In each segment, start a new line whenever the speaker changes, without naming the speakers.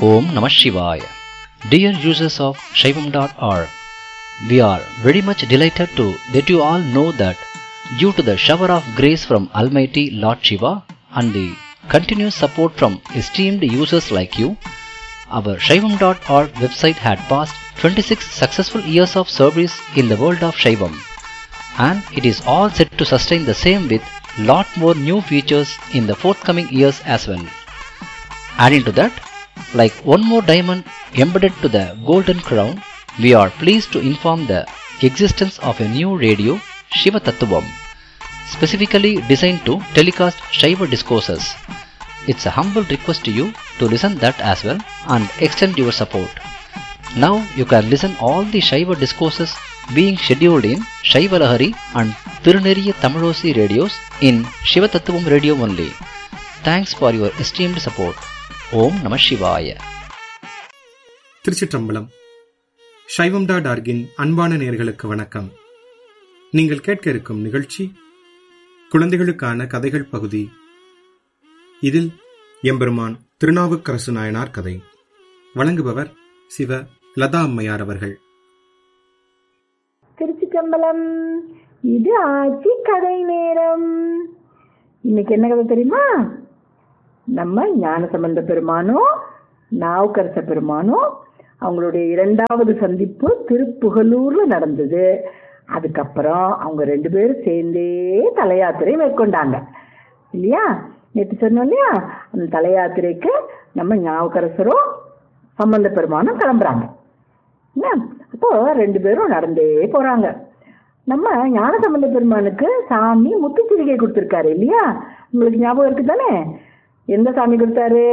Om Namah Shivaya. Dear users of Shaivam.org, we are very much delighted to let you all know that due to the shower of grace from Almighty Lord Shiva and the continuous support from esteemed users like you, our Shaivam.org website had passed 26 successful years of service in the world of Shaivam and it is all set to sustain the same with lot more new features in the forthcoming years as well. Adding to that, like one more diamond embedded to the golden crown, we are pleased to inform the existence of a new radio, Shiva Tattvam, specifically designed to telecast Shiva discourses. It's a humble request to you to listen that as well and extend your support. Now you can listen all the Shiva discourses being scheduled in Shiva Lahari and Tiruneriya Tamilosi radios in Shiva Tattvam radio only. Thanks for your esteemed support. ஓம் நம சிவாய
திருச்சிற்றம்பலம் சைவம் dot ஆர்கின் அன்பான நேர்களுக்கு வணக்கம் நீங்கள் கேட்க இருக்கும் நிகழ்ச்சி குழந்தைகளுக்கான கதைகள் பகுதி இதில் எம்பெருமான் திருநாவுக்கரசு நாயனார் கதை வழங்குபவர் சிவ லதா அம்மையார் அவர்கள்
திருச்சிற்றம்பலம் இது ஆட்சி கதை நேரம் இன்னைக்கு என்ன கதை தெரியுமா நம்ம ஞானசம்பந்த பெருமானும் நாவுக்கரச பெருமானும் அவங்களுடைய இரண்டாவது சந்திப்பு திருப்புகலூர்ல நடந்தது அதுக்கப்புறம் அவங்க ரெண்டு பேரும் சேர்ந்தே தல யாத்திரை மேற்கொண்டாங்க இல்லையா நேற்று சொன்னோம் இல்லையா அந்த தல யாத்திரைக்கு நம்ம ஞாபகரசரும் சம்பந்த பெருமானும் கிளம்புறாங்க என்ன அப்போ ரெண்டு பேரும் நடந்தே போறாங்க நம்ம ஞான சம்பந்த பெருமானுக்கு சாமி முத்துச்சிவிகை கொடுத்துருக்காரு இல்லையா உங்களுக்கு ஞாபகம் இருக்கு தானே எந்த சாமி கொடுத்தாரு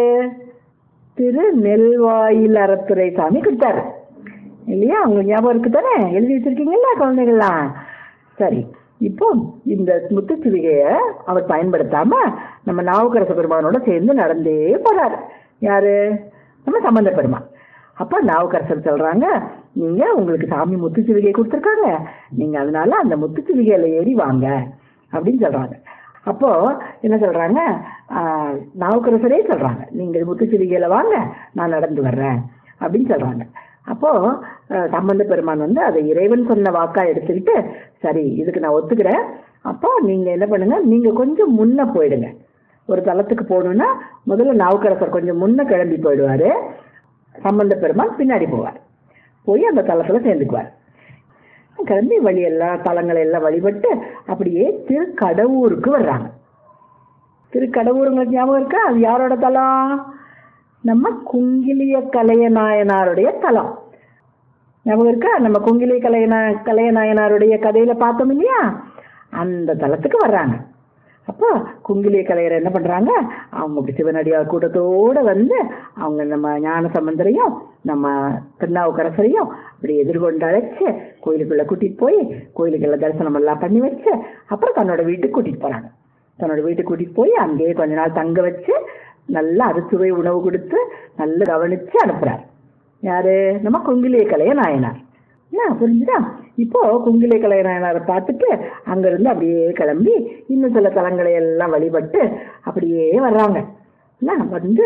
திரு நெல்வாயில் அறத்துறை சாமி கொடுத்தாரு இல்லையா உங்களுக்கு ஞாபகம் இருக்கு தானே எழுதி வச்சிருக்கீங்கல்ல குழந்தைகள்லாம் சரி இப்போ இந்த முத்துச்சிவிகைய அவர் பயன்படுத்தாம நம்ம நாவுக்கரச பெருமானோட சேர்ந்து நடந்தே போறாரு யாரு நம்ம சம்பந்த பெருமான் அப்ப நாவுக்கரசர் சொல்றாங்க நீங்க உங்களுக்கு சாமி முத்துச்சிவிகை கொடுத்துருக்காங்க நீங்க அதனால அந்த முத்துச்சிவிகையில ஏறி வாங்க அப்படின்னு சொல்றாங்க அப்போ என்ன சொல்றாங்க ஆஹ், நாவுக்கரசரே சொல்றாங்க நீங்க முத்துச்சிவிகையில வாங்க நான் நடந்து வர்றேன் அப்படின்னு சொல்றாங்க அப்போ ஆஹ், சம்பந்த பெருமான் வந்து அதை இறைவன் சொன்ன வாக்கா எடுத்துக்கிட்டு சரி இதுக்கு நான் ஒத்துக்கிறேன் அப்போ நீங்க என்ன பண்ணுங்க நீங்க கொஞ்சம் முன்ன போயிடுங்க ஒரு தளத்துக்கு போகணும்னா முதல்ல நாவுக்கரசர் கொஞ்சம் முன்ன கிளம்பி போயிடுவாரு சம்பந்த பெருமான் பின்னாடி போவார் போய் அந்த தளத்துல சேர்ந்துக்குவார் கிளம்பி வழியெல்லாம் தலங்களை எல்லாம் வழிபட்டு அப்படியே திருக்கடவுருக்கு வர்றாங்க திருக்கடவுர் உங்களுக்கு ஞாபகம் இருக்கா அது யாரோட தலம் நம்ம குங்கிலிய கலைய நாயனாருடைய தலம் ஞாபகம் இருக்கா நம்ம குங்கிலிய கலையநா கலைய நாயனாருடைய கதையில பார்த்தோம் இல்லையா அந்த தலத்துக்கு வர்றாங்க அப்போ குங்கிலிய கலையர் என்ன பண்றாங்க அவங்க அப்படி சிவனடியார் கூட்டத்தோட வந்து அவங்க நம்ம ஞான சம்பந்தரையும் நம்ம திருநாவுக்கரசரையும் அப்படி எதிர்கொண்டு அழைச்சு கோயிலுக்குள்ள கூட்டிட்டு போய் கோயிலுக்குள்ள தரிசனம் எல்லாம் பண்ணி வச்சு அப்புறம் தன்னோட வீட்டுக்கு கூட்டிட்டு போறாங்க தன்னோட வீட்டுக்கு கூட்டிட்டு போய் அங்கேயே கொஞ்ச நாள் தங்க வச்சு நல்ல அறுசுவை உணவு கொடுத்து நல்ல கவனிச்சு அனுப்புறாரு யாரு நம்ம குங்கிலிய கலைய நாயனார் என்ன புரிஞ்சுதா இப்போ குங்கிலிய கலைய நாயனாரை பார்த்துட்டு அங்கிருந்து அப்படியே கிளம்பி இன்னும் சில தலங்களை எல்லாம் வழிபட்டு அப்படியே வர்றாங்க என்ன வந்து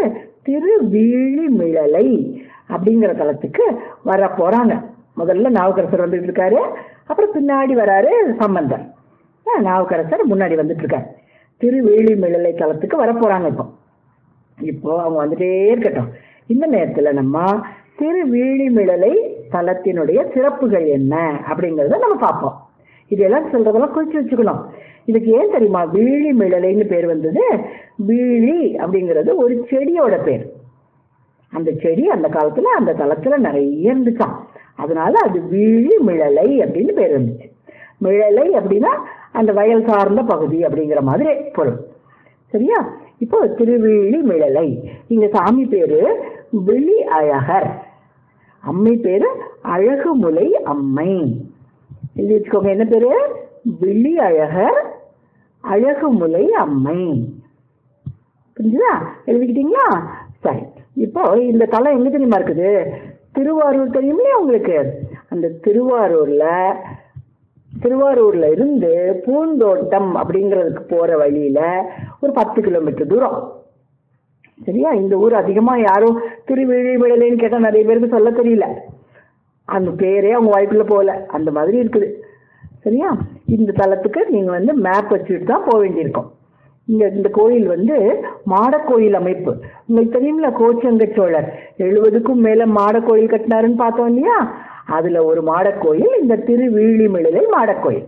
திருவீழிமிழலை அப்படிங்கிற தலத்துக்கு வர போறாங்க முதல்ல நாவுக்கரசர் வந்துட்டு இருக்காரு அப்புறம் பின்னாடி வராரு சம்பந்தர் ஆ, நாவுக்கரசர் முன்னாடி வந்துட்டு இருக்காரு திருவேலிமிழலை தலத்துக்கு வர போறாங்க இப்போ இப்போ அவங்க வந்துட்டே இருக்கட்டும் இந்த நேரத்துல நம்ம திருவீழிமிழலை தலத்தினுடைய சிறப்புகள் என்ன அப்படிங்கறத நம்ம பார்ப்போம் இதெல்லாம் சொல்றதெல்லாம் குறிச்சு வச்சுக்கணும் இதுக்கு ஏன் தெரியுமா வீழி மிழலைன்னு பேர் வந்தது வீழி அப்படிங்கிறது ஒரு செடியோட பேர் அந்த செடி அந்த காலத்துல அந்த தளத்துல நிறைய இருந்துச்சாம் அதனால அது வீழி மிழலை அப்படின்னு பேர் வந்துச்சு மிழலை அப்படின்னா அந்த வயல் சார்ந்த பகுதி அப்படிங்கிற மாதிரி பொருள் சரியா இப்போ திருவிழி மிழலை இங்க சாமி பேரு விழி அழகர் அம்மை பேரு அழகுமுலை அம்மை எழுதி வச்சுக்கோங்க என்ன பேரு விழி அழகர் அழகுமுலை அம்மை புரிஞ்சுதா எழுதிக்கிட்டீங்களா சரி இப்போ இந்த தலம் எங்க தெரியுமா இருக்குது திருவாரூர் தெரியுமில்லையா உங்களுக்கு அந்த திருவாரூர்ல திருவாரூர்ல இருந்து பூந்தோட்டம் அப்படிங்கிறதுக்கு போற வழியில ஒரு பத்து கிலோமீட்டர் தூரம் சரியா இந்த ஊர் அதிகமா யாரும் திருவிழிவிழலைன்னு கேட்டா நிறைய பேருக்கு சொல்ல தெரியல அந்த பேரே அவங்க வாய்க்குள்ள போகல அந்த மாதிரி இருக்குது சரியா இந்த தலத்துக்கு நீங்க வந்து மேப் வச்சுட்டு தான் போக வேண்டியிருக்கும் இங்க இந்த கோயில் வந்து மாடக்கோயில் அமைப்பு உங்களுக்கு தெரியுமில கோச்சங்க சோழர் எழுபதுக்கும் மேல மாடக்கோயில் கட்டினாருன்னு பார்த்தோம் இல்லையா அதுல ஒரு மாடக்கோயில் இந்த திருவீழிமிழலை மாடக்கோயில்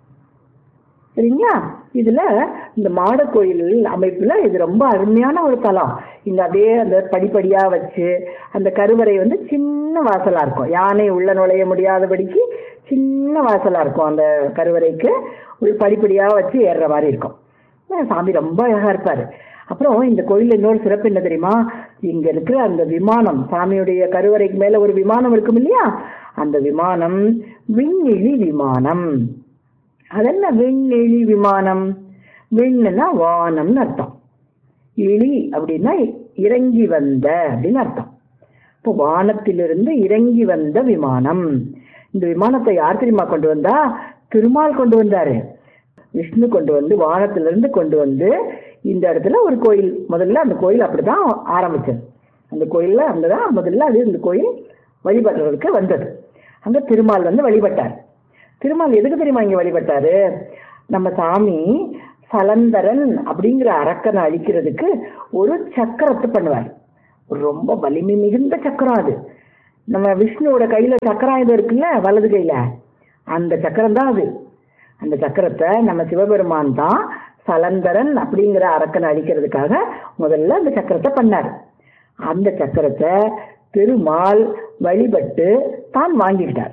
சரிங்களா இதுல இந்த மாடக்கோயில் அமைப்புல இது ரொம்ப அருமையான ஒரு தலம் இங்க அப்படியே அந்த படிப்படியா வச்சு அந்த கருவறை வந்து சின்ன வாசலா இருக்கும் யானை உள்ள நுழைய முடியாதபடிக்கு சின்ன வாசலா இருக்கும் அந்த கருவறைக்கு ஒரு படிப்படியா வச்சு ஏறுற மாதிரி இருக்கும் அஹ் சாமி ரொம்ப அழகா இருப்பாரு அப்புறம் இந்த கோயில்ல இன்னொரு சிறப்பு என்ன தெரியுமா இங்க இருக்கிற அந்த விமானம் சாமியுடைய கருவறைக்கு மேல ஒரு விமானம் இருக்கும் இல்லையா அந்த விமானம் விண்ணிழி விமானம் அதென்ன விண்ணிழி விமானம் விண்ணுன்னா வானம்னு அர்த்தம் இழி அப்படின்னா இறங்கி வந்த அப்படின்னு அர்த்தம் இப்போ வானத்திலிருந்து இறங்கி வந்த விமானம் இந்த விமானத்தை யார் தெரியுமா கொண்டு வந்தா திருமால் கொண்டு வந்தாரு விஷ்ணு கொண்டு வந்து வானத்திலிருந்து கொண்டு வந்து இந்த இடத்துல ஒரு கோயில் முதல்ல அந்த கோயில் அப்படிதான் ஆரம்பிச்சது அந்த கோயில்ல அங்கதான் முதல்ல அது இந்த கோயில் வழிபடுறதுக்கு வந்தது அங்க திருமால் வந்து வழிபட்டார் திருமால் எதுக்கு தெரியுமா இங்க வழிபட்டாரு நம்ம சாமி சலந்தரன் அப்படிங்கிற அரக்கனை அழிக்கிறதுக்கு ஒரு சக்கரத்தை பண்ணுவார் ஒரு ரொம்ப வலிமை மிகுந்த சக்கரம் அது நம்ம விஷ்ணுவோட கையில சக்கராயுதம் இருக்குல்ல வலது கையில அந்த சக்கரம் தான் அது அந்த சக்கரத்தை நம்ம சிவபெருமான் தான் சலந்தரன் அப்படிங்கிற அரக்கனை அழிக்கிறதுக்காக முதல்ல அந்த சக்கரத்தை பண்ணார் அந்த சக்கரத்தை திருமால் வழிபட்டு தான் வாங்கிக்கிட்டார்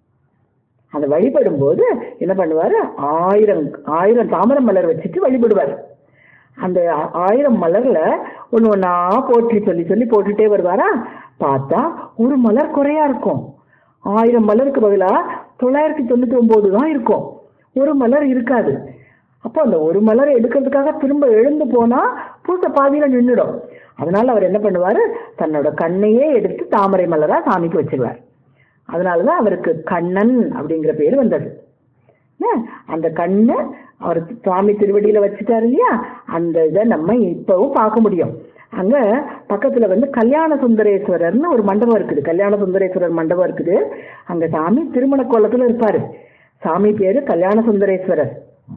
அந்த வழிபடும் போது என்ன பண்ணுவாரு ஆயிரம் ஆயிரம் தாமரை மலர் வச்சுட்டு வழிபடுவார் அந்த ஆ- ஆயிரம் மலர்ல ஒண்ணு ஒண்ணா போற்றி சொல்லி சொல்லி போட்டுட்டே வருவாரா பார்த்தா ஒரு மலர் குறையா இருக்கும் ஆயிரம் மலருக்கு பதிலா தொள்ளாயிரத்தி தொண்ணூத்தி ஒன்பது தான் இருக்கும் ஒரு மலர் இருக்காது அப்போ அந்த ஒரு மலரை எடுக்கிறதுக்காக திரும்ப எழுந்து போனா பூசை பாதியில நின்றுடும் அதனால அவர் என்ன பண்ணுவாரு தன்னோட கண்ணையே எடுத்து தாமரை மலரா சாமிக்கு வச்சிருவார் அதனாலதான் அவருக்கு கண்ணன் அப்படிங்கிற பேர் வந்தது என்ன? அந்த கண்ணு அவர் சுவாமி திருவடியில வச்சுட்டாரு இல்லையா அந்த இதை நம்ம இப்பவும் பார்க்க முடியும் அங்க பக்கத்துல வந்து கல்யாண சுந்தரேஸ்வரர்னு ஒரு மண்டபம் இருக்குது கல்யாண சுந்தரேஸ்வரர் மண்டபம் இருக்குது அங்க சாமி திருமண கோலத்துல இருப்பாரு சாமி பேரு கல்யாண சுந்தரேஸ்வரர்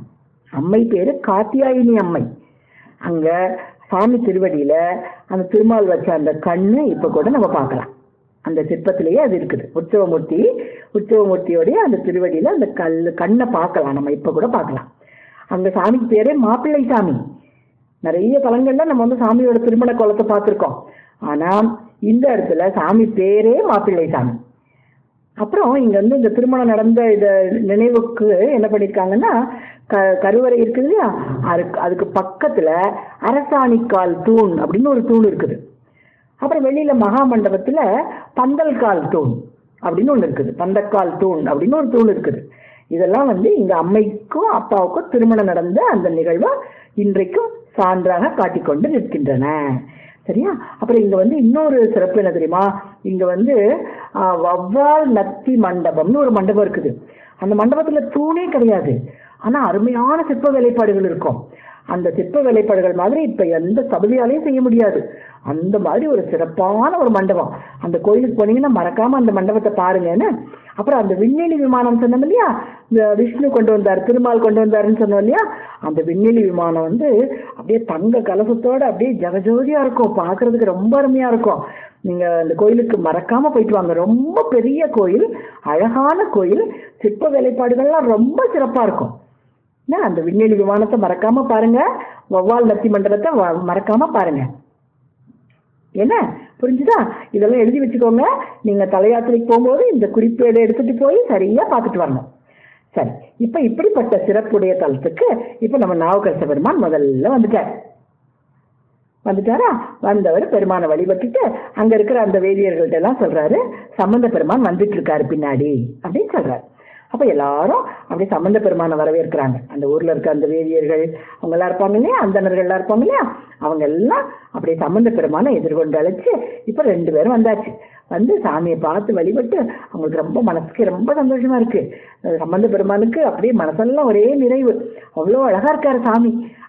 அம்மை பேரு காத்தியாயினி அம்மை அங்க சாமி திருவடியில அந்த திருமால் வச்ச அந்த கண்ணு இப்ப கூட நம்ம பார்க்கலாம் அந்த சிற்பத்திலேயே அது இருக்குது உற்சவமூர்த்தி உற்சவமூர்த்தியோடைய அந்த திருவடியில அந்த கல் கண்ணை பார்க்கலாம் நம்ம இப்ப கூட பார்க்கலாம் அங்க சாமிக்கு பேரே மாப்பிள்ளை சாமி நிறைய தலங்கள்ல நம்ம வந்து சாமியோட திருமண கோலத்தை பார்த்திருக்கோம் ஆனா இந்த இடத்துல சாமி பேரே மாப்பிள்ளை சாமி அப்புறம் இங்க வந்து இந்த திருமணம் நடந்த இத நினைவுக்கு என்ன பண்ணிருக்காங்கன்னா க கருவறை இருக்குது இல்லையா அதுக்கு அதுக்கு பக்கத்துல அரசாணிக்கால் தூண் அப்படின்னு ஒரு தூண் இருக்குது அப்புறம் வெளியில மகா மண்டபத்துல பந்தல்கால் தூண் அப்படின்னு ஒண்ணு இருக்குது பந்தக்கால் தூண் அப்படின்னு ஒரு தூண் இருக்குது இதெல்லாம் வந்து இங்க அம்மைக்கும் அப்பாவுக்கும் திருமணம் நடந்த அந்த நிகழ்வை இன்றைக்கும் சான்றாக காட்டிக்கொண்டு நிற்கின்றன சரியா அப்புறம் இங்க வந்து இன்னொரு சிறப்பு என்ன தெரியுமா இங்க வந்து ஆஹ், வவ்வால் நத்தி மண்டபம்னு ஒரு மண்டபம் இருக்குது அந்த மண்டபத்துல தூணே கிடையாது ஆனா அருமையான சிற்ப வேலைப்பாடுகள் இருக்கும் அந்த சிற்ப வேலைப்பாடுகள் மாதிரி இப்ப எந்த சபதியாலையும் செய்ய முடியாது அந்த மாதிரி ஒரு சிறப்பான ஒரு மண்டபம் அந்த கோயிலுக்கு போனீங்கன்னா மறக்காம அந்த மண்டபத்தை பாருங்கன்னு அப்புறம் அந்த விண்வெளி விமானம் சொன்னோம் இல்லையா இந்த விஷ்ணு கொண்டு வந்தார் திருமால் கொண்டு வந்தாருன்னு சொன்னோம் இல்லையா அந்த விண்வெளி விமானம் வந்து அப்படியே தங்க கலசத்தோட அப்படியே ஜகஜோதியா இருக்கும் பார்க்கிறதுக்கு ரொம்ப அருமையா இருக்கும் நீங்க அந்த கோயிலுக்கு மறக்காம போயிட்டு வாங்க ரொம்ப பெரிய கோயில் அழகான கோயில் சிற்ப வேலைப்பாடுகள்லாம் ரொம்ப சிறப்பா இருக்கும் என்ன, அந்த விண்வெளி விமானத்தை மறக்காம பாருங்க வவ்வால் நத்தி மண்டபத்தை வ- மறக்காம பாருங்க என்ன புரிஞ்சுதா இதெல்லாம் எழுதி வச்சுக்கோங்க நீங்க தலையாத்திரைக்கு போகும்போது இந்த குறிப்பேடு எடுத்துட்டு போய் சரியா பார்த்துட்டு வரணும் சரி இப்ப இப்படிப்பட்ட சிறப்புடைய தலத்துக்கு இப்ப நம்ம நாவுக்கரச பெருமான் முதல்ல வந்துட்டார் வந்துட்டாரா வந்தவர் பெருமானை வழிபட்டுட்டு அங்க இருக்கிற அந்த வேதியர்கள்ட்ட எல்லாம் சொல்றாரு சம்பந்த பெருமான் வந்துட்டு இருக்காரு பின்னாடி அப்படின்னு சொல்றாரு அப்ப எல்லாரும் அப்படியே சம்பந்த பெருமானை வரவேற்கிறாங்க அந்த ஊர்ல இருக்க அந்த வேதியர்கள் அவங்க எல்லாம் இருப்பாங்க இல்லையா அந்தணர்கள் எல்லாம் இருப்பாங்க இல்லையா அவங்க எல்லாம் அப்படியே சம்பந்த பெருமானை எதிர்கொண்டு அழைச்சு இப்ப ரெண்டு பேரும் வந்தாச்சு வந்து சாமியை பார்த்து வழிபட்டு அவங்களுக்கு ரொம்ப மனசுக்கு ரொம்ப சந்தோஷமா இருக்கு அது சம்பந்த பெருமானுக்கு அப்படியே மனசெல்லாம் ஒரே நிறைவு அவ்வளோ அழகா இருக்காரு சாமி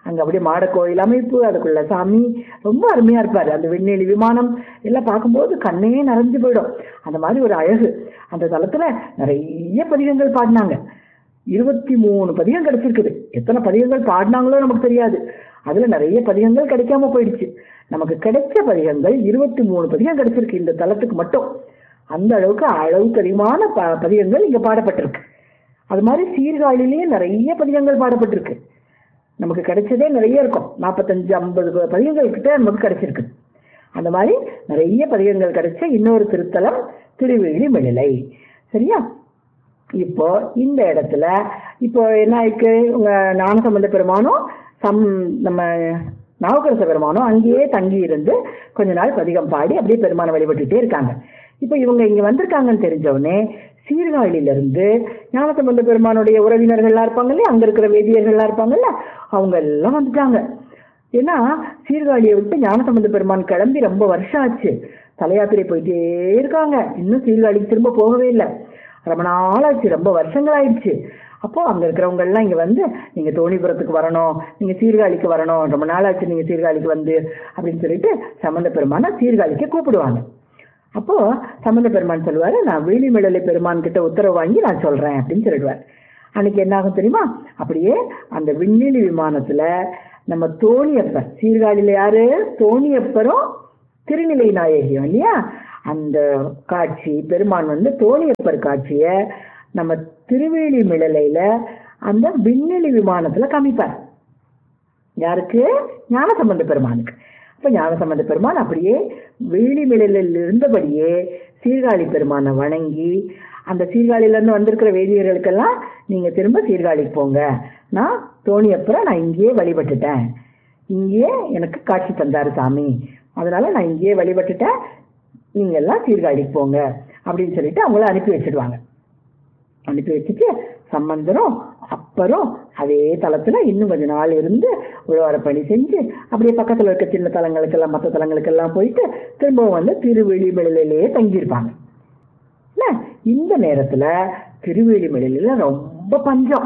அங்க அப்படியே மாட கோயில் அமைப்பு அதுக்குள்ள சாமி ரொம்ப அருமையா இருப்பாரு அந்த விண்வெளி விமானம் எல்லாம் பார்க்கும்போது கண்ணே நிறைஞ்சு போயிடும் அந்த மாதிரி ஒரு அழகு அந்த தளத்துல நிறைய பதிகங்கள் பாடினாங்க இருபத்தி மூணு பதிகம் கிடைச்சிருக்குது எத்தனை பதிகங்கள் பாடினாங்களோ நமக்கு தெரியாது அதுல நிறைய பதிகங்கள் கிடைக்காம போயிடுச்சு நமக்கு கிடைச்ச பதிகங்கள் இருபத்தி மூணு பதிகம் கிடைச்சிருக்கு இந்த தளத்துக்கு மட்டும் அந்த அளவுக்கு அளவுக்கு அதிகமான ப பதிகங்கள் இங்க பாடப்பட்டிருக்கு அது மாதிரி சீர்காழிலேயே நிறைய பதிகங்கள் பாடப்பட்டிருக்கு நமக்கு கிடைச்சதே நிறைய இருக்கும் நாற்பத்தஞ்சு ஐம்பது பதிகங்கள் கிட்ட நமக்கு கிடைச்சிருக்கு அந்த மாதிரி நிறைய பதிகங்கள் கிடைச்ச இன்னொரு திருத்தலம் திருவேலி மெழிலை சரியா இப்போ இந்த இடத்துல இப்போ என்ன ஆயிருக்கு உங்க ஞானசம்பந்த பெருமானும் சம் நம்ம நாவுக்கரச பெருமானும் அங்கேயே தங்கி இருந்து கொஞ்ச நாள் பதிகம் பாடி அப்படியே பெருமானை வழிபட்டுட்டே இருக்காங்க இப்போ இவங்க இங்க வந்திருக்காங்கன்னு தெரிஞ்ச உடனே சீர்காழியில இருந்து ஞானசம்பந்த பெருமானுடைய உறவினர்கள்லாம் இருப்பாங்க இல்லையா அங்க இருக்கிற வேதியர்கள்லாம் இருப்பாங்கல்ல அவங்க எல்லாம் வந்துட்டாங்க ஏன்னா சீர்காழியை விட்டு ஞானசம்பந்த பெருமான் கிளம்பி ரொம்ப வருஷம் ஆச்சு தலையாத்திரை போயிட்டே இருக்காங்க இன்னும் சீர்காழிக்கு திரும்ப போகவே இல்லை ரொம்ப நாள் ஆச்சு ரொம்ப வருஷங்கள் ஆயிடுச்சு அப்போ அங்க இருக்கிறவங்க எல்லாம் இங்க வந்து நீங்க தோணிபுரத்துக்கு வரணும் நீங்க சீர்காழிக்கு வரணும் ரொம்ப நாள் ஆச்சு நீங்க சீர்காழிக்கு வந்து அப்படின்னு சொல்லிட்டு சம்பந்த பெருமானை சீர்காழிக்கு கூப்பிடுவாங்க அப்போ சம்பந்த பெருமான் சொல்லுவாரு நான் வேலிமிடலை பெருமான் கிட்ட உத்தரவு வாங்கி நான் சொல்றேன் அப்படின்னு சொல்லிடுவார் அன்னைக்கு என்ன ஆகும் தெரியுமா அப்படியே அந்த விண்வெளி விமானத்துல நம்ம தோணியப்பர் சீர்காழியில யாரு தோணியப்பரும் திருநிலை நாயகியும் இல்லையா அந்த காட்சி பெருமான் வந்து தோணியப்பர் காட்சிய நம்ம திருவேலி மிளலையில அந்த விண்வெளி விமானத்துல காமிப்பார் யாருக்கு ஞானசம்பந்த பெருமானுக்கு அப்ப ஞானசம்பந்த பெருமான் அப்படியே வேலி மிளலில் இருந்தபடியே சீர்காழி பெருமானை வணங்கி அந்த சீர்காழியில இருந்து வந்திருக்கிற வேதியர்களுக்கெல்லாம் நீங்க திரும்ப சீர்காழிக்கு போங்க நான் தோணியப்புறம் நான் இங்கேயே வழிபட்டுட்டேன் இங்கேயே எனக்கு காட்சி தந்தாரு சாமி அதனால நான் இங்கேயே வழிபட்டுட்டேன் நீங்க எல்லாம் சீர்காழிக்கு போங்க அப்படின்னு சொல்லிட்டு அவங்கள அனுப்பி வச்சிடுவாங்க அனுப்பி வச்சுட்டு சம்பந்தரும் அப்பரும் அதே தளத்துல இன்னும் கொஞ்ச நாள் இருந்து உழவார பணி செஞ்சு அப்படியே பக்கத்துல இருக்க சின்ன தலங்களுக்கெல்லாம் மற்ற தலங்களுக்கெல்லாம் போயிட்டு திரும்பவும் வந்து திருவெளிமலையிலேயே தங்கியிருப்பாங்க என்ன இந்த நேரத்துல திருவேலிமலையில ரொம்ப பஞ்சம்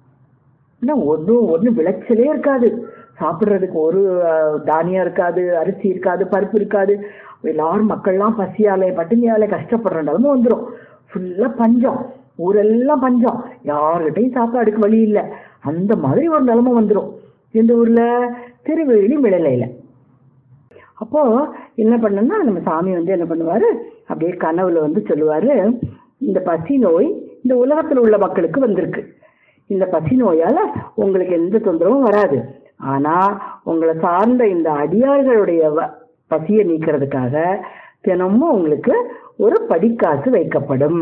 என்ன ஒன்றும் ஒன்றும் விளைச்சலே இருக்காது சாப்பிட்றதுக்கு ஒரு அஹ், தானியம் இருக்காது அரிசி இருக்காது பருப்பு இருக்காது எல்லாரும் மக்கள்லாம் பசியாலே பட்டினியாலே கஷ்டப்படுற நிலமை வந்துடும் ஃபுல்லா பஞ்சம் ஊரெல்லாம் பஞ்சம் யார்கிட்டையும் சாப்பாடுக்கு வழி இல்லை அந்த மாதிரி ஒரு நிலைமை வந்துடும் இந்த ஊர்ல திருவேலி மிளலையில அப்போ என்ன பண்ணனா நம்ம சாமி வந்து என்ன பண்ணுவாரு அப்படியே கனவுல வந்து சொல்லுவாரு இந்த பசி நோய் இந்த உலகத்துல உள்ள மக்களுக்கு வந்திருக்கு இந்த பசி நோயால உங்களுக்கு எந்த தொந்தரவும் வராது ஆனா உங்களை சார்ந்த இந்த அடியார்களுடைய வ- பசியை நீக்கிறதுக்காக தினமும் உங்களுக்கு ஒரு படிக்காசு வைக்கப்படும்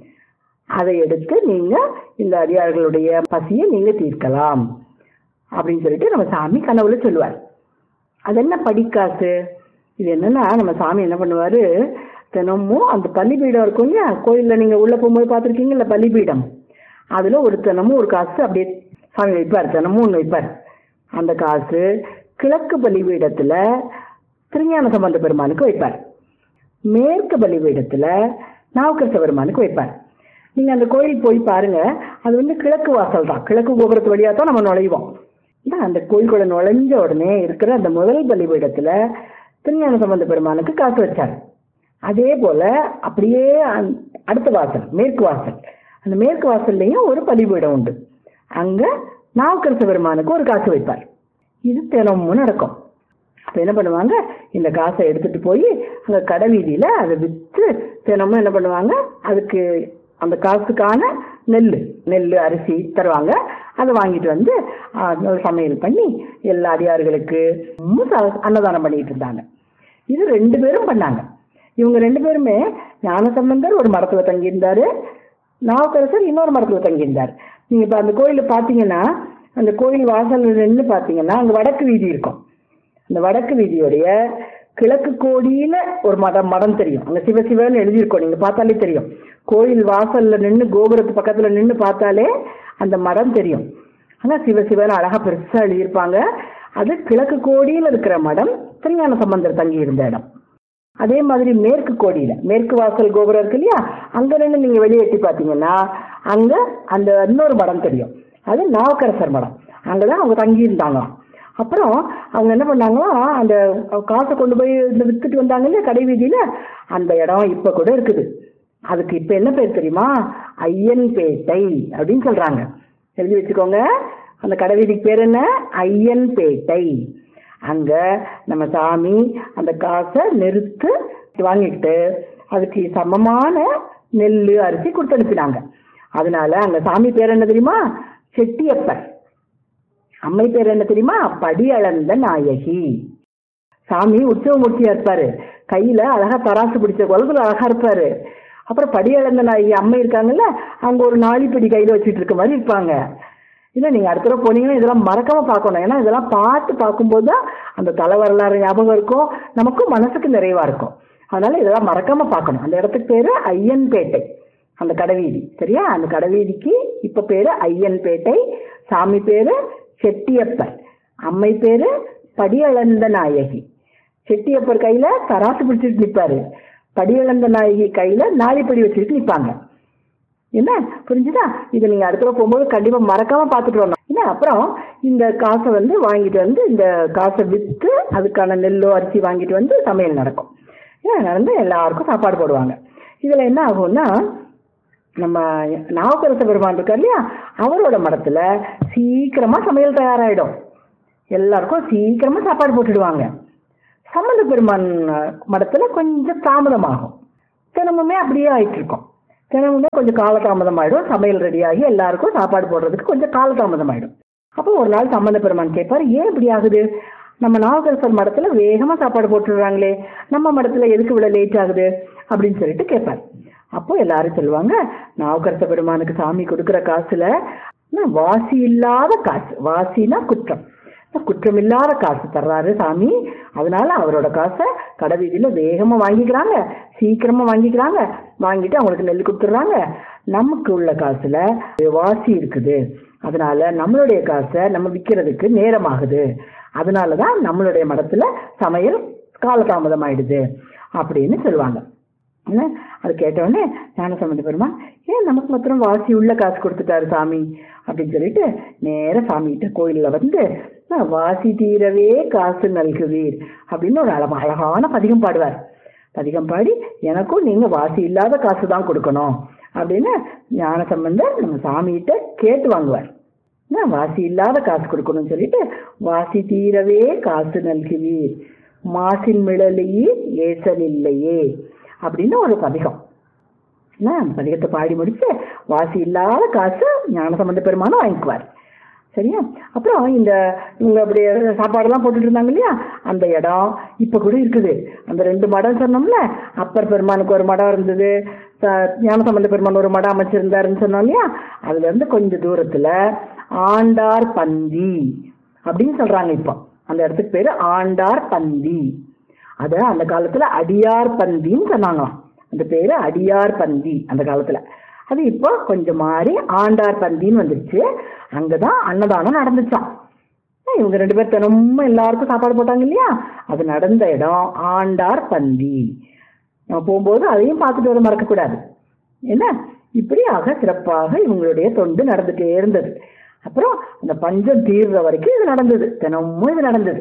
அதை எடுத்து நீங்க இந்த அடியார்களுடைய பசியை நீங்க தீர்க்கலாம் அப்படின்னு சொல்லிட்டு நம்ம சாமி கனவுல சொல்லுவார் அது என்ன படிக்காசு இது என்னன்னா நம்ம சாமி என்ன பண்ணுவாரு தினமும் அந்த பள்ளிப்பீடம் இருக்கும் இல்லையா கோயில்ல நீங்க உள்ள போகும்போது பார்த்துருக்கீங்கல்ல பள்ளிப்பீடம் அதுல ஒரு தினமும் ஒரு காசு அப்படியே சாமி வைப்பார் தினமும் ஒன்று வைப்பார் அந்த காசு கிழக்கு பலிபீடத்துல திருஞான சம்பந்த பெருமானுக்கு வைப்பார் மேற்கு பலிபீடத்துல நாவுக்கரச பெருமானுக்கு வைப்பார் நீங்க அந்த கோயில் போய் பாருங்க அது வந்து கிழக்கு வாசல் தான் கிழக்கு கோபுரத்து வழியா தான் நம்ம நுழைவோம் இல்ல, அந்த கோயிலுக்குள்ள நுழைஞ்ச உடனே இருக்கிற அந்த முதல் பலிபீடத்துல திருஞான சம்பந்த பெருமானுக்கு காசு வச்சார் அதே போல அப்படியே அந்த- அடுத்த வாசல் மேற்கு வாசல் அந்த மேற்கு வாசல்லையும் ஒரு பலிபீடம் உண்டு அங்க நாவுக்கரச பெருமானுக்கு ஒரு காசு வைப்பார் இது தினமும் நடக்கும் அப்ப என்ன பண்ணுவாங்க இந்த காசை எடுத்துட்டு போய் அங்க கடை வீதியில அதை வித்து தினமும் என்ன பண்ணுவாங்க அதுக்கு அந்த காசுக்கான நெல் நெல் அரிசி தருவாங்க அதை வாங்கிட்டு வந்து ஆ, ஒரு சமையல் பண்ணி எல்லா அடியார்களுக்கு ரொம்ப ச- அன்னதானம் பண்ணிட்டு இருந்தாங்க இது ரெண்டு பேரும் பண்ணாங்க இவங்க ரெண்டு பேருமே ஞானசம்பந்தர் ஒரு மரத்துல தங்கியிருந்தாரு நாவுக்கரசர் இன்னொரு மரத்துல தங்கியிருந்தார் நீங்க இப்ப அந்த கோயில பாத்தீங்கன்னா அந்த கோயில் வாசல் நின்று பாத்தீங்கன்னா அங்க வடக்கு வீதி இருக்கும் அந்த வடக்கு வீதியுடைய கிழக்கு கோடியில ஒரு மடம் மடம் தெரியும் அங்க சிவசிவன்னு எழுதியிருக்கோம் நீங்க பார்த்தாலே தெரியும் கோயில் வாசல்ல நின்று கோபுரத்து பக்கத்துல நின்று பார்த்தாலே அந்த மடம் தெரியும் ஆனா சிவசிவன் அழகா பெருசா எழுதியிருப்பாங்க அது கிழக்கு கோடியில இருக்கிற மடம் திருஞான சம்பந்தர் தங்கி இருந்த இடம் அதே மாதிரி மேற்கு கோடியில மேற்கு வாசல் கோபுரம் இருக்கு இல்லையா அங்க நின்று நீங்க வெளியே எட்டி பாத்தீங்கன்னா அங்க அந்த இன்னொரு மடம் தெரியும் அது நாவுக்கரசர் மடம் அங்கதான் அவங்க தங்கி இருந்தாங்களாம் அப்புறம் அவங்க என்ன பண்ணாங்களா அந்த காசை கொண்டு போய் இந்த வித்துட்டு வந்தாங்க இல்லையா கடை வீதியில அந்த இடம் இப்ப கூட இருக்குது அதுக்கு இப்ப என்ன பேர் தெரியுமா ஐயன்பேட்டை அப்படின்னு சொல்றாங்க எழுதி வச்சுக்கோங்க அந்த கடை வீதிக்கு பேர் என்ன ஐயன்பேட்டை அங்க நம்ம சாமி அந்த காசை நிறுத்து வாங்கிட்டு அதுக்கு சமமான நெல் அரிசி கொடுத்து அனுப்பினாங்க அதனால அங்க சாமி பேர் என்ன தெரியுமா செட்டியப்பர் அம்மை பேர் என்ன தெரியுமா படி அளந்த நாயகி சாமி உற்சவமூர்த்தியா இருப்பாரு கையில அழகா தராசு பிடிச்ச குளத்துல அழகா இருப்பாரு அப்புறம் படி அளந்த நாயகி அம்மை இருக்காங்கல்ல அங்க ஒரு நாளிப்படி கையில வச்சுட்டு இருக்க மாதிரி இருப்பாங்க இல்ல நீங்க அடுத்த தடவை போனீங்கன்னா இதெல்லாம் மறக்காம பார்க்கணும் ஏன்னா இதெல்லாம் பார்த்து பார்க்கும்போது தான் அந்த தலை வரலாறு ஞாபகம் இருக்கும் நமக்கும் மனசுக்கு நிறைவா இருக்கும் அதனால இதெல்லாம் மறக்காம பார்க்கணும் அந்த இடத்துக்கு பேரு ஐயன்பேட்டை அந்த கடைவீதி சரியா அந்த கடைவீதிக்கு இப்ப பேரு ஐயன்பேட்டை சாமி பேரு செட்டியப்பர் அம்மை பேரு படியளந்த நாயகி செட்டியப்பர் கையில தராசு பிடிச்சிட்டு நிப்பாரு படியளந்த நாயகி கையில நாளிப்படி வச்சுட்டு நிப்பாங்க என்ன புரிஞ்சுதா இதை நீங்க அடுத்த தடவை போகும்போது கண்டிப்பா மறக்காம பார்த்துட்டு வரணும் என்ன அப்புறம் இந்த காசை வந்து வாங்கிட்டு வந்து இந்த காசை வித்து அதுக்கான நெல்லோ அரிசி வாங்கிட்டு வந்து சமையல் நடக்கும் ஏன் நடந்து எல்லாருக்கும் சாப்பாடு போடுவாங்க இதுல என்ன ஆகும்னா நம்ம நாவுக்கரச பெருமான் இருக்கார் இல்லையா அவரோட மடத்துல சீக்கிரமா சமையல் தயாராயிடும் எல்லாருக்கும் சீக்கிரமா சாப்பாடு போட்டுடுவாங்க சம்பந்த பெருமான் மடத்துல கொஞ்சம் தாமதமாகும் தினமுமே அப்படியே ஆயிட்டு இருக்கோம் தினமுமே கொஞ்சம் காலதாமதம் ஆயிடும் சமையல் ரெடியாகி எல்லாருக்கும் சாப்பாடு போடுறதுக்கு கொஞ்சம் காலதாமதம் ஆயிடும் அப்போ ஒரு நாள் சம்பந்த பெருமான் கேட்பாரு ஏன் இப்படி ஆகுது நம்ம நாகரசர் மடத்துல வேகமா சாப்பாடு போட்டுடுறாங்களே நம்ம மடத்துல எதுக்கு இவ்வளவு லேட் ஆகுது அப்படின்னு சொல்லிட்டு கேட்பார் அப்போ எல்லாரும் சொல்லுவாங்க நாவுக்கரச பெருமானுக்கு சாமி கொடுக்கிற காசுல வாசி இல்லாத காசு வாசினா குற்றம் குற்றம் இல்லாத காசு தர்றாரு சாமி அதனால அவரோட காசை கடை வீதியில வேகமா வாங்கிக்கிறாங்க சீக்கிரமா வாங்கிக்கிறாங்க வாங்கிட்டு அவங்களுக்கு நெல் கொடுத்துட்றாங்க நமக்கு உள்ள காசுல வாசி இருக்குது அதனால நம்மளுடைய காசை நம்ம விற்கிறதுக்கு நேரம் ஆகுது அதனாலதான் நம்மளுடைய மடத்துல சமையல் காலதாமதம் ஆயிடுது அப்படின்னு சொல்லுவாங்க என்ன அது கேட்டவுடனே ஞான சம்பந்த பெருமான் ஏன் நமக்கு மாத்திரம் வாசி உள்ள காசு கொடுத்துட்டாரு சாமி அப்படின்னு சொல்லிட்டு நேர சாமி கிட்ட கோயில்ல வந்து வாசி தீரவே காசு நல்குவீர் அப்படின்னு ஒரு அழகா அழகான பதிகம் பாடுவார் பதிகம் பாடி எனக்கும் நீங்க வாசி இல்லாத காசு தான் கொடுக்கணும் அப்படின்னு ஞான சம்பந்தர் நம்ம சாமிகிட்ட கேட்டு வாங்குவார் வாசி இல்லாத காசு கொடுக்கணும்னு சொல்லிட்டு வாசி தீரவே காசு நல்குவீர் மாசின் மிளலையே ஏசல் இல்லையே அப்படின்னு ஒரு பதிகம் பதிகத்தை பாடி முடிச்சு வாசி இல்லாத காசு ஞானசம்பந்த பெருமானும் வாங்கிக்குவார் சரியா அப்புறம் இந்த இவங்க அப்படி சாப்பாடெல்லாம் போட்டுட்டு இருந்தாங்க இல்லையா அந்த இடம் இப்ப கூட இருக்குது அந்த ரெண்டு மடம் சொன்னோம்ல அப்பர் பெருமானுக்கு ஒரு மடம் இருந்தது ஞானசம்பந்த பெருமான் ஒரு மடம் அமைச்சிருந்தாருன்னு சொன்னோம் இல்லையா அதுல இருந்து கொஞ்ச தூரத்துல ஆண்டார் பந்தி அப்படின்னு சொல்றாங்க இப்போ அந்த இடத்துக்கு பேரு ஆண்டார் பந்தி அத அந்த காலத்துல அடியார் பந்தின்னு சொன்னாங்களாம் அந்த பேரு அடியார் பந்தி அந்த காலத்துல அது இப்போ கொஞ்சம் மாறி ஆண்டார் பந்தின்னு வந்துருச்சு அங்கதான் அன்னதானம் நடந்துச்சான் இவங்க ரெண்டு பேர் தினமும் எல்லாருக்கும் சாப்பாடு போட்டாங்க இல்லையா அது நடந்த இடம் ஆண்டார் பந்தி நம்ம போகும்போது அதையும் பார்த்துட்டு வர மறக்கக்கூடாது என்ன இப்படியாக சிறப்பாக இவங்களுடைய தொண்டு நடந்துட்டே இருந்தது அப்புறம் அந்த பஞ்சம் தீர்ற வரைக்கும் இது நடந்தது தினமும் இது நடந்தது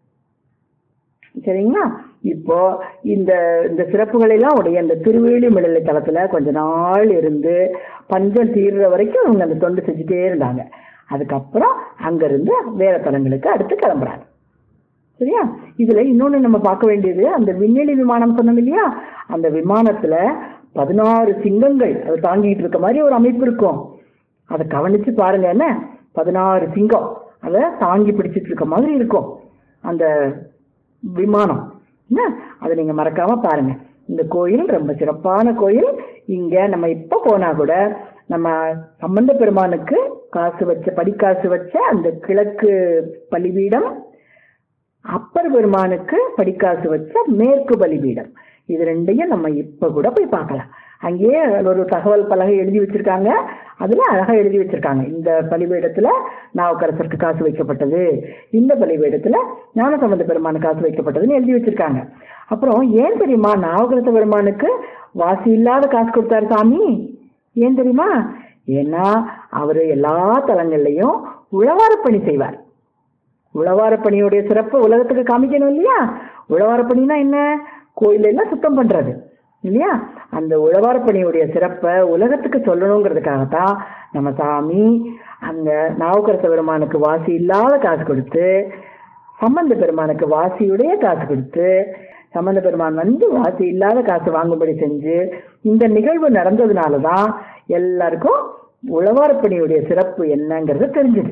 சரிங்களா இப்போ இந்த இந்த சிறப்புகளை எல்லாம் உடைய இந்த திருவேலி மிடலை தளத்துல கொஞ்ச நாள் இருந்து பஞ்சம் தீர்ற வரைக்கும் அவங்க அந்த தொண்டு செஞ்சுட்டே இருந்தாங்க அதுக்கப்புறம் அங்கிருந்து வேற தலங்களுக்கு அடுத்து கிளம்புறாங்க சரியா இதுல இன்னொன்னு நம்ம பார்க்க வேண்டியது அந்த விண்வெளி விமானம் சொன்னோம் இல்லையா அந்த விமானத்துல பதினாறு சிங்கங்கள் அதை தாங்கிட்டு இருக்க மாதிரி ஒரு அமைப்பு இருக்கும் அதை கவனிச்சு பாருங்க என்ன பதினாறு சிங்கம் அதை தாங்கி பிடிச்சிட்டு இருக்க மாதிரி இருக்கும் அந்த விமானம் என்ன அதை நீங்க மறக்காம பாருங்க இந்த கோயில் ரொம்ப சிறப்பான கோயில் இங்க நம்ம இப்ப போனா கூட நம்ம சம்பந்த பெருமானுக்கு காசு வச்ச படிக்காசு வச்ச அந்த கிழக்கு பலிபீடம் அப்பர் பெருமானுக்கு படிக்காசு வச்ச மேற்கு பலிபீடம் இது ரெண்டையும் நம்ம இப்ப கூட போய் பார்க்கலாம் அங்கேயே ஒரு தகவல் பலகை எழுதி வச்சிருக்காங்க அதுல அழகா எழுதி வச்சிருக்காங்க இந்த பலிபீடத்துல நாவுக்கரசருக்கு காசு வைக்கப்பட்டது இந்த பலிபீடத்துல ஞானசம்பந்த பெருமானு காசு வைக்கப்பட்டதுன்னு எழுதி வச்சிருக்காங்க அப்புறம் ஏன் தெரியுமா நாவுக்கரச பெருமானுக்கு வாசி இல்லாத காசு கொடுத்தாரு சாமி ஏன் தெரியுமா ஏன்னா அவரு எல்லா தலங்கள்லயும் உழவார பணி செய்வார் உழவார பணியுடைய சிறப்பு உலகத்துக்கு காமிக்கணும் இல்லையா உழவார பணினா என்ன கோயில எல்லாம் சுத்தம் பண்றது இல்லையா அந்த உழவார பணியுடைய சிறப்பை உலகத்துக்கு சொல்லணுங்கிறதுக்காகத்தான் நம்ம சாமி அந்த நாவுக்கரச பெருமானுக்கு வாசி இல்லாத காசு கொடுத்து சம்பந்த பெருமானுக்கு வாசியுடைய காசு கொடுத்து சம்பந்த பெருமான் வந்து வாசி இல்லாத காசு வாங்கும்படி செஞ்சு இந்த நிகழ்வு நடந்ததுனால தான் எல்லாருக்கும் உழவாரப்பணியுடைய சிறப்பு என்னங்கிறது தெரிஞ்சுது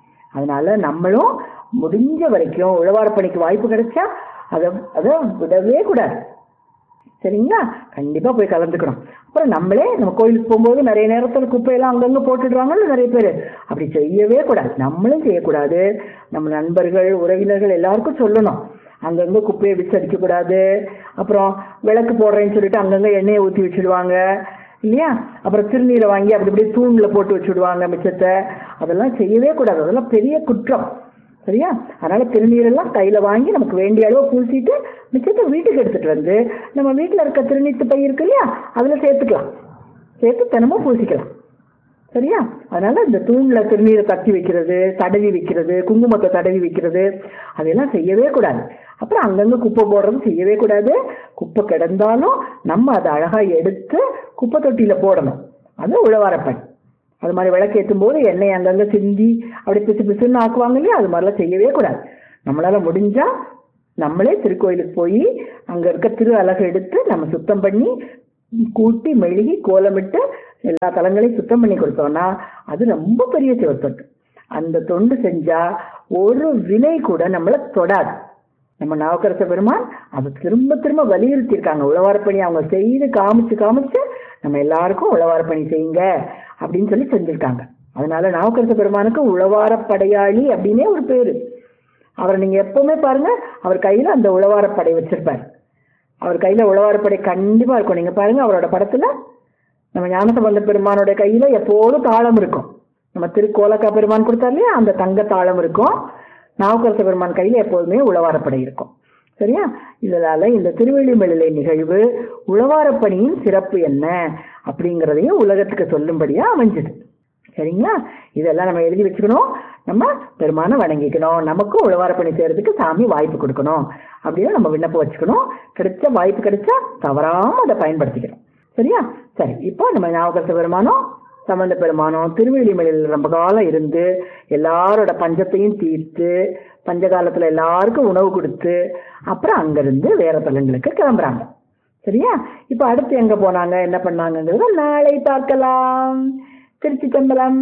அதனால நம்மளும் முடிஞ்ச வரைக்கும் உழவாரப்பணிக்கு வாய்ப்பு கிடைச்சா அதை அதை விடவே கூடாது சரிங்களா கண்டிப்பா போய் கலந்துக்கணும் அப்புறம் நம்மளே நம்ம கோயிலுக்கு போகும்போது நிறைய நேரத்துல குப்பையெல்லாம் அங்கங்க போட்டுடுவாங்கல்ல நிறைய பேர் அப்படி செய்யவே கூடாது நம்மளும் செய்யக்கூடாது நம்ம நண்பர்கள் உறவினர்கள் எல்லாருக்கும் சொல்லணும் அங்கங்க குப்பையை விசடிக்க கூடாது அப்புறம் விளக்கு போடுறேன்னு சொல்லிட்டு அங்கங்க எண்ணெயை ஊற்றி வச்சிடுவாங்க இல்லையா அப்புறம் திருநீரை வாங்கி அப்படி இப்படி தூண்ல போட்டு வச்சுடுவாங்க மிச்சத்தை அதெல்லாம் செய்யவே கூடாது அதெல்லாம் பெரிய குற்றம் சரியா அதனால திருநீரெல்லாம் கையில வாங்கி நமக்கு வேண்டிய அளவு பூசிட்டு மிச்சத்தை வீட்டுக்கு எடுத்துட்டு வந்து நம்ம வீட்டுல இருக்க திருநீத்து பை இருக்கு இல்லையா அதுல சேர்த்துக்கலாம் சேர்த்து தினமும் பூசிக்கலாம் சரியா அதனால இந்த தூண்ல திருநீரை தட்டி வைக்கிறது தடவி வைக்கிறது குங்குமத்தை தடவி வைக்கிறது அதெல்லாம் செய்யவே கூடாது அப்புறம் அங்கங்க குப்பை போடுறது செய்யவே கூடாது குப்பை கிடந்தாலும் நம்ம அதை அழகா எடுத்து குப்பை தொட்டியில போடணும் அது உழவாரப்பணி அது மாதிரி விளக்கேற்றும் போது எண்ணெய் அங்கங்க சிந்தி அப்படி பிசு பிசுன்னு ஆக்குவாங்க இல்லையா அது மாதிரிலாம் செய்யவே கூடாது நம்மளால முடிஞ்சா நம்மளே திருக்கோயிலுக்கு போய் அங்க இருக்க திரு அழகை எடுத்து நம்ம சுத்தம் பண்ணி கூட்டி மெழுகி கோலமிட்டு எல்லா தலங்களையும் சுத்தம் பண்ணி கொடுத்தோம்னா அது ரொம்ப பெரிய சிவத்தொண்டு அந்த தொண்டு செஞ்சா ஒரு வினை கூட நம்மள தொடாது நம்ம நவக்கரச பெருமான் அதை திரும்ப திரும்ப வலியுறுத்தி இருக்காங்க உழவாரப்பணி அவங்க செய்து காமிச்சு காமிச்சு நம்ம எல்லாருக்கும் உழவாரப்பணி செய்யுங்க அப்படின்னு சொல்லி செஞ்சிருக்காங்க அதனால நவக்கரச பெருமானுக்கு உழவாரப்படையாளி அப்படின்னே ஒரு பேரு அவரை நீங்க எப்பவுமே பாருங்க அவர் கையில அந்த உழவாரப்படை வச்சிருப்பார் அவர் கையில உழவாரப்படை கண்டிப்பா இருக்கும் நீங்க பாருங்க அவரோட படத்துல நம்ம ஞானசம்பந்த பெருமானோட கையில எப்போதும் தாளம் இருக்கும் நம்ம திருக்கோலக்கா பெருமான் கொடுத்தார் இல்லையா அந்த தங்க தாளம் இருக்கும் நாவுக்கரச பெருமான் கையில எப்போதுமே உழவாரப்படை இருக்கும் சரியா இதனால இந்த திருவள்ளிமலை நிகழ்வு உழவாரப்பணியின் சிறப்பு என்ன அப்படிங்கிறதையும் உலகத்துக்கு சொல்லும்படியா அமைஞ்சது சரிங்களா இதெல்லாம் நம்ம எழுதி வச்சுக்கணும் நம்ம பெருமானை வணங்கிக்கணும் நமக்கும் உழவாரப்பணி செய்யறதுக்கு சாமி வாய்ப்பு கொடுக்கணும் அப்படின்னு நம்ம விண்ணப்பம் வச்சுக்கணும் கிடைச்ச வாய்ப்பு கிடைச்சா தவறாம அதை பயன்படுத்திக்கணும் சரியா சரி இப்போ நம்ம ஞாபகத்த பெருமானம் சம்பந்த பெருமானம் திருவெளிமலையில் ரொம்ப காலம் இருந்து எல்லாரோட பஞ்சத்தையும் தீர்த்து பஞ்ச காலத்துல எல்லாருக்கும் உணவு கொடுத்து அப்புறம் அங்கிருந்து வேற தலங்களுக்கு கிளம்புறாங்க சரியா இப்ப அடுத்து எங்க போனாங்க என்ன பண்ணாங்கங்கிறத நாளை பார்க்கலாம் Trichy தம்பலம்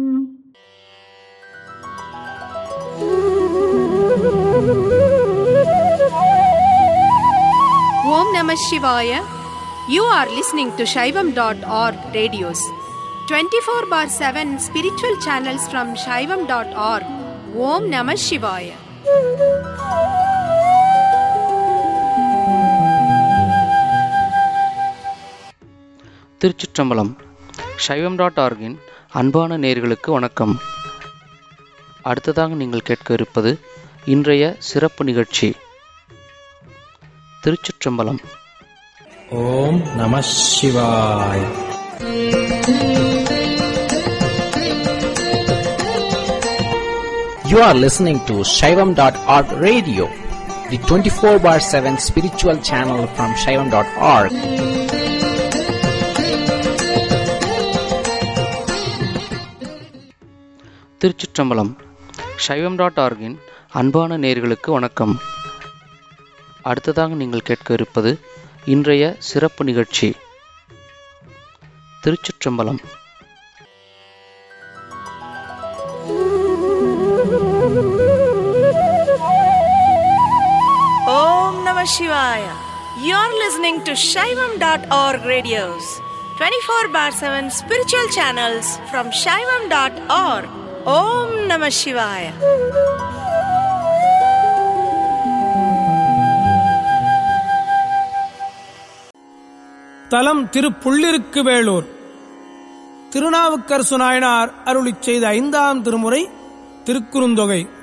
Om Namah Shivaya. You are listening to Shaivam.org radios. 24 bar 7 spiritual channels from Shaivam.org. Om Namah Shivaya.
திருச்சிற்றம்பலம் சைவம் டாட் ஆர்கின் அன்பான நேர்களுக்கு வணக்கம் அடுத்ததாக நீங்கள் கேட்க இருப்பது இன்றைய சிறப்பு நிகழ்ச்சி திருச்சிற்றம்பலம்
ஓம் நம சிவாய் You are listening to Shaivam.org radio, the 24 bar 7 spiritual channel from Shaivam.org.
திருச்சிற்றம்பலம் சைவம் டாட் ஆர்கின் அன்பான நேர்களுக்கு வணக்கம் அடுத்ததாக நீங்கள் கேட்க இருப்பது இன்றைய சிறப்பு நிகழ்ச்சி திருச்சிற்றம்பலம்
Om Namah Shivaya. You're listening to Shaivam.org radios. 24 bar 7 spiritual channels from Shaivam.org. Om Namah Shivaya.
தலம் திரு புள்ளிருக்கு வேளூர் திருநாவுக்கரசு நாயனார் அருளிச் செய்த ஐந்தாம் திருமுறை திருக்குறுந்தொகை